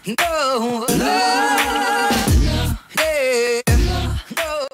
No, love, yeah, no.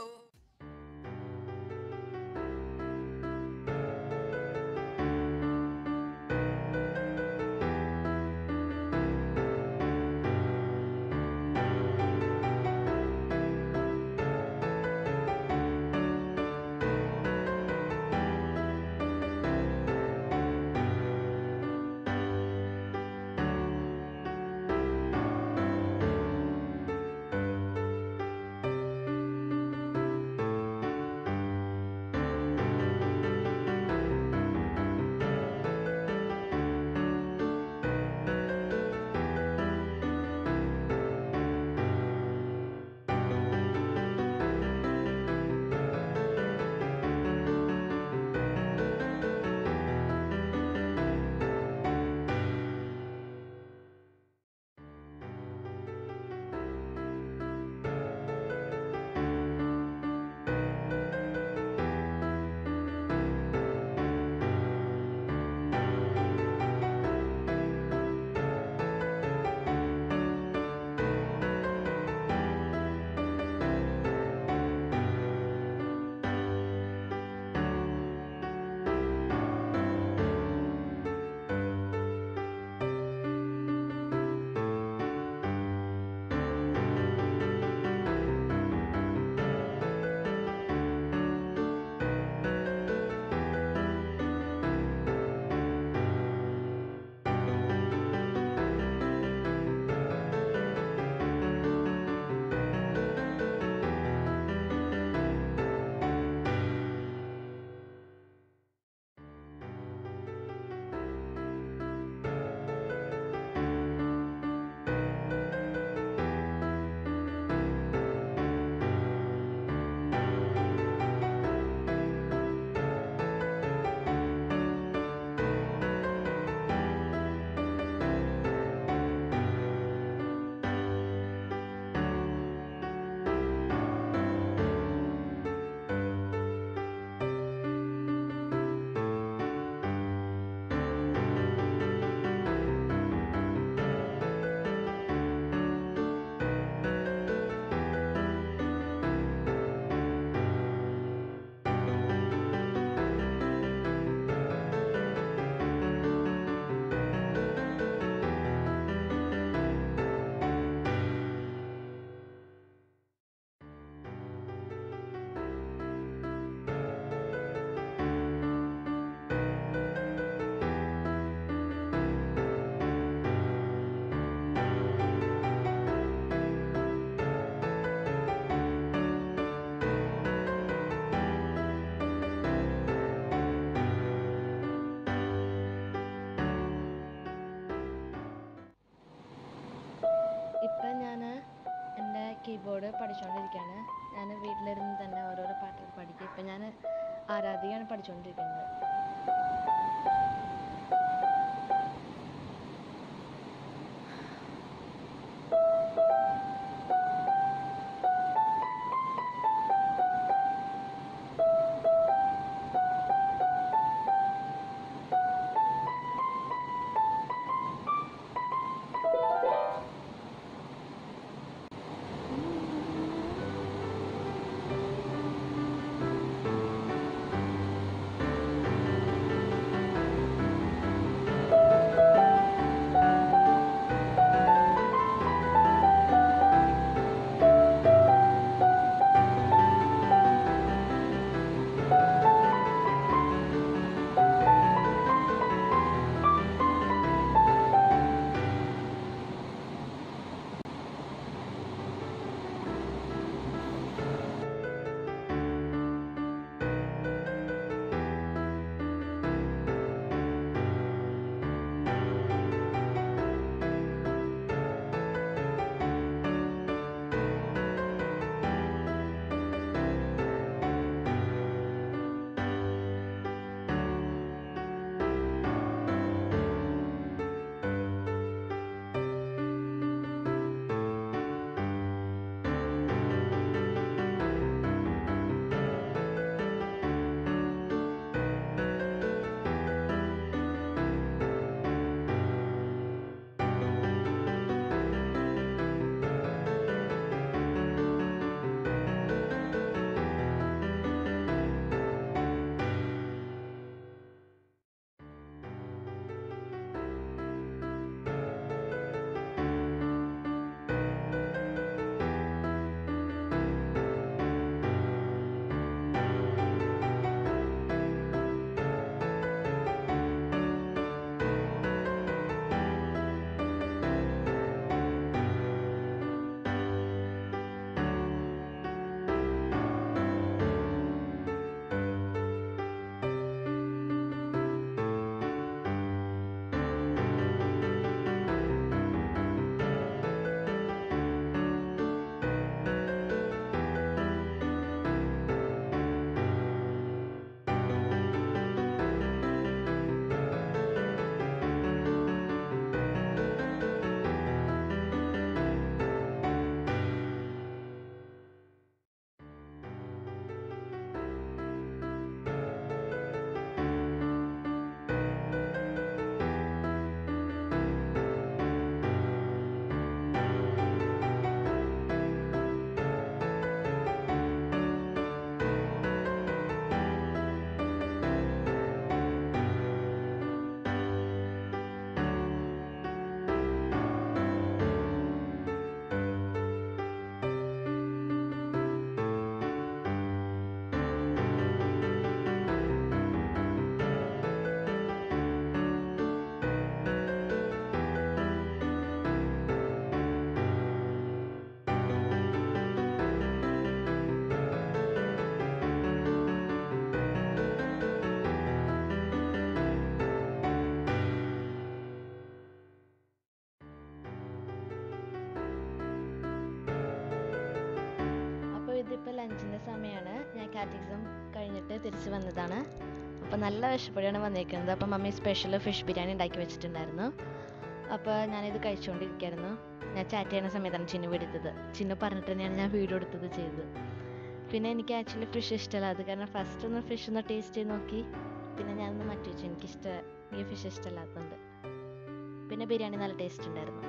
ഇപ്പം ഞാൻ എൻ്റെ കീബോർഡ് പഠിച്ചുകൊണ്ടിരിക്കുകയാണ് ഞാൻ വീട്ടിലിരുന്ന് തന്നെ ഓരോരോ പാട്ടുകൾ പഠിക്കും ഇപ്പം ഞാൻ ആരാധികയാണ് പഠിച്ചുകൊണ്ടിരിക്കുന്നത് ആ കാറ്റിക്സം കഴിഞ്ഞിട്ട് തിരിച്ച് വന്നതാണ് അപ്പോൾ നല്ല വിശപ്പോടെയാണ് വന്നേക്കുന്നത് അപ്പോൾ മമ്മി സ്പെഷ്യൽ ഫിഷ് ബിരിയാണി ഉണ്ടാക്കി വെച്ചിട്ടുണ്ടായിരുന്നു അപ്പോൾ ഞാനിത് കഴിച്ചുകൊണ്ടിരിക്കുകയായിരുന്നു ഞാൻ ചാറ്റ് ചെയ്യുന്ന സമയത്താണ് ചിന്നു എടുത്തത് ചിന്നു പറഞ്ഞിട്ട് തന്നെയാണ് ഞാൻ വീഡിയോ എടുത്തത് ചെയ്തത് പിന്നെ എനിക്ക് ആക്ച്വലി ഫിഷ് ഇഷ്ടമല്ല അത് കാരണം ഫസ്റ്റ് ഒന്ന് ഫിഷ് ഒന്ന് ടേസ്റ്റ് ചെയ്ത് നോക്കി പിന്നെ ഞാനൊന്ന് മാറ്റി വെച്ചു എനിക്കിഷ്ട ഈ ഫിഷ് ഇഷ്ടമല്ലാത്തതുകൊണ്ട് പിന്നെ ബിരിയാണി നല്ല ടേസ്റ്റ് ഉണ്ടായിരുന്നു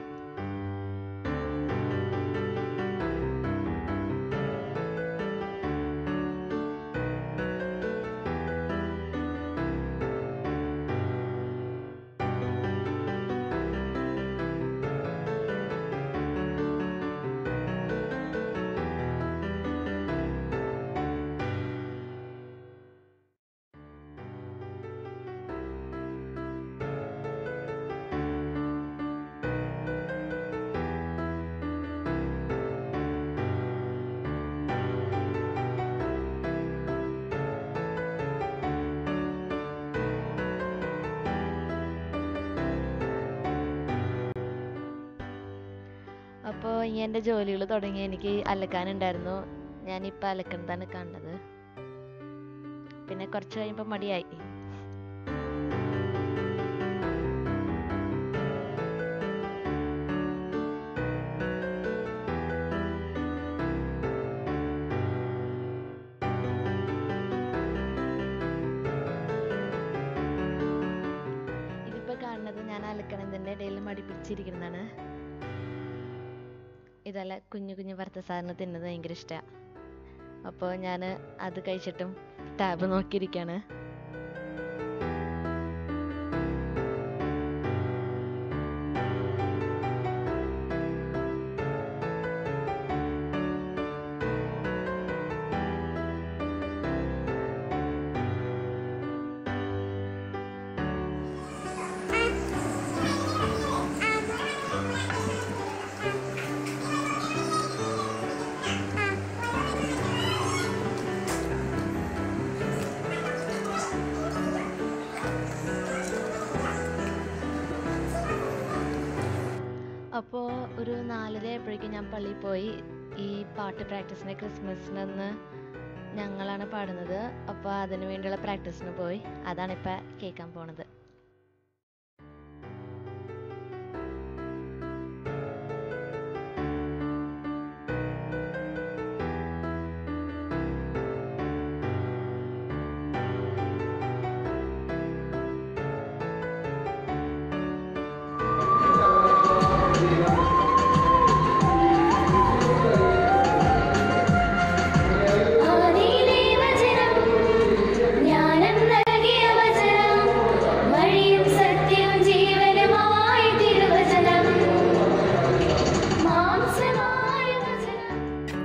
അപ്പോൾ ഈ എൻ്റെ ജോലികൾ തുടങ്ങി എനിക്ക് അലക്കാനുണ്ടായിരുന്നു ഞാനിപ്പോൾ അലക്കുന്നതാണ് കണ്ടത് പിന്നെ കുറച്ച് കഴിയുമ്പോൾ മടിയായി ഇതിപ്പോൾ കാണുന്നത് ഞാൻ അലക്കണതിൻ്റെ ഇടയിൽ മടിപ്പിച്ചിരിക്കുന്നതാണ് ഇതല്ല കുഞ്ഞു കുഞ്ഞു വറുത്ത സാധനം തിന്നുന്നത് ഭയങ്കര ഇഷ്ടമാണ് അപ്പോൾ ഞാൻ അത് കഴിച്ചിട്ടും ടാബ് നോക്കിയിരിക്കുകയാണ് അപ്പോൾ ഒരു നാലര ആയപ്പോഴേക്കും ഞാൻ പള്ളിയിൽ പോയി ഈ പാട്ട് പ്രാക്ടീസിന് ക്രിസ്മസിന് അന്ന് ഞങ്ങളാണ് പാടുന്നത് അപ്പോൾ അതിന് വേണ്ടിയുള്ള പ്രാക്ടീസിന് പോയി അതാണ് ഇപ്പം കേൾക്കാൻ പോണത് ആദിയിലെ വചനം ജ്ഞാനം നൽകിയ വചനം വഴിയും സത്യവും ജീവനുമായി തിരുവചനം മാംസമായ വചനം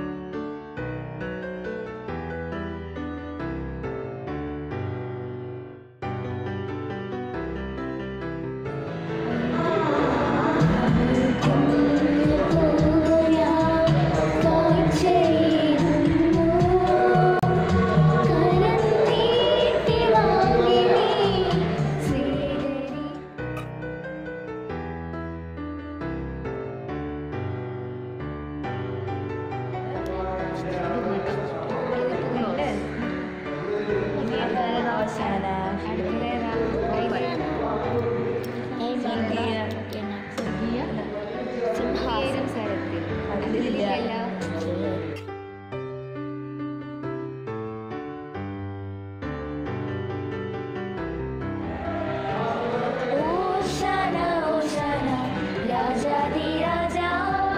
ഓശാന ഓശാന രാജാതി രാജാ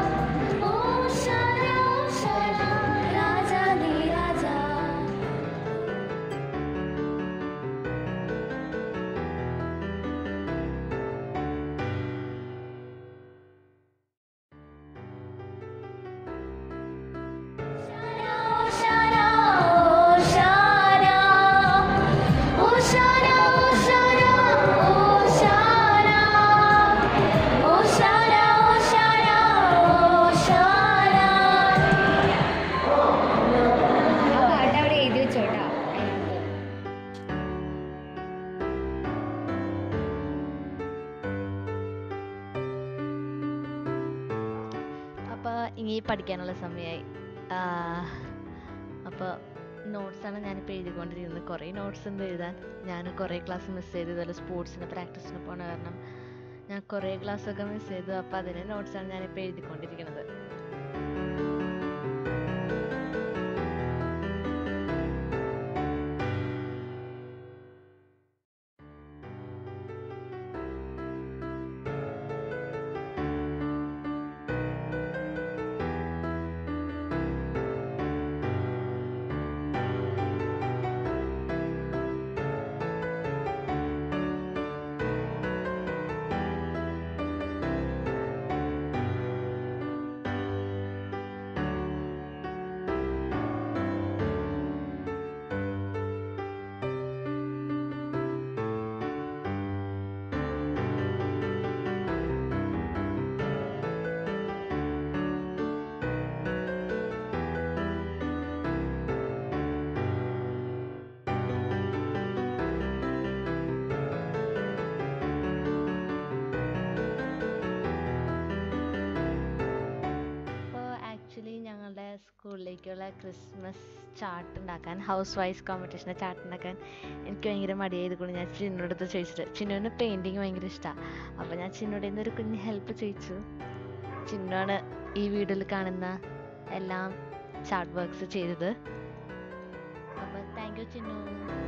ഓശാന ഓശാന രാജാതി രാജാ ഓശാന ഓശാന ഓശാന ഓശാന ഓശാന ഓശാന ഓശാന ഓശാന ആ പാട്ട് അവിടെ എഴുതി വെച്ചോട്ടാ അപ്പോൾ ഇനി പഠിക്കാനുള്ള സമയമായി അപ്പോൾ നോട്ട്സാണ് ഞാനിപ്പോൾ എഴുതിക്കൊണ്ടിരിക്കുന്നത് കുറേ നോട്ട്സ് ഉണ്ട് എഴുതാൻ ഞാൻ കുറേ ക്ലാസ് മിസ് ചെയ്തു ഇതുപോലെ സ്പോർട്സിന് പ്രാക്ടീസിന് പോണ കാരണം ഞാൻ കുറേ ക്ലാസ്സൊക്കെ മിസ് ചെയ്തു അപ്പോൾ അതിൻ്റെ നോട്ട്സാണ് ഞാനിപ്പോൾ എഴുതിക്കൊണ്ടിരിക്കുന്നത് അപ്പോൾ ആക്ച്വലി ഞങ്ങളുടെ സ്കൂളിലേക്കുള്ള ക്രിസ്മസ് ചാർട്ട് ഉണ്ടാക്കാൻ ഹൗസ് വൈസ് കോമ്പറ്റീഷൻ്റെ ചാർട്ട് ഉണ്ടാക്കാൻ എനിക്ക് ഭയങ്കര മടിയായതുകൊണ്ട് ഞാൻ ചിന്നോട് അടുത്ത് ചോദിച്ചിട്ട് ചിന്നുവിന് പെയിൻറ്റിങ് ഭയങ്കര ഇഷ്ടമാണ് അപ്പോൾ ഞാൻ ചിന്നോട് നിന്ന് ഒരു കുഞ്ഞ് ഹെൽപ്പ് ചോദിച്ചു ചിന്നുവാണ് ഈ വീഡിയോയിൽ കാണുന്ന എല്ലാം ചാർട്ട് വർക്ക്സ് ചെയ്തത് അപ്പോൾ താങ്ക് യു ചിന്നു